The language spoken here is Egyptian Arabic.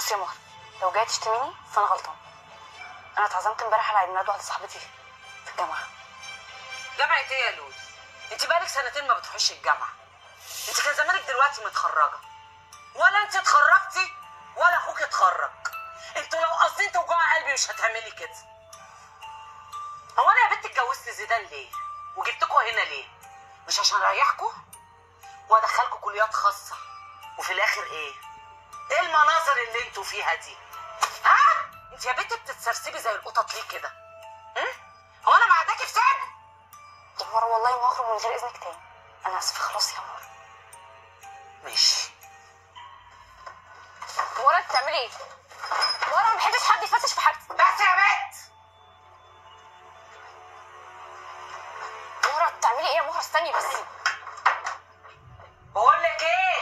بص يا مهر لو جاي تشتميني فانا غلطان انا اتعزمت امبارح على عيد ميلاد واحده صاحبتي في الجامعه جامعة ايه يا لولو؟ انت بقالك سنتين ما بتخشي الجامعة. انت كان زمانك دلوقتي متخرجة. ولا انت اتخرجتي ولا اخوك اتخرج. انتوا لو قاصدين توجعوا قلبي مش هتعملي كده. هو انا يا بنت اتجوزت زيدان ليه؟ وجبتكوا هنا ليه؟ مش عشان اريحكوا؟ وادخلكوا كليات خاصة. وفي الاخر ايه؟ ايه المناظر اللي انتوا فيها دي؟ ها؟ انت يا بنت بتتسرسبي زي القطط ليه كده؟ هم؟ هو انا معداكي في سجن؟ يا مهر والله ما هخرج من غير اذنك تاني انا اسفه خلاص يا مهر ماشي مهر انت بتعملي ايه؟ مهر أنا ما بحبش حد يفتش في حاجتي بس يا بنت مهر بتعملي ايه يا مهر استني بس بقول لك ايه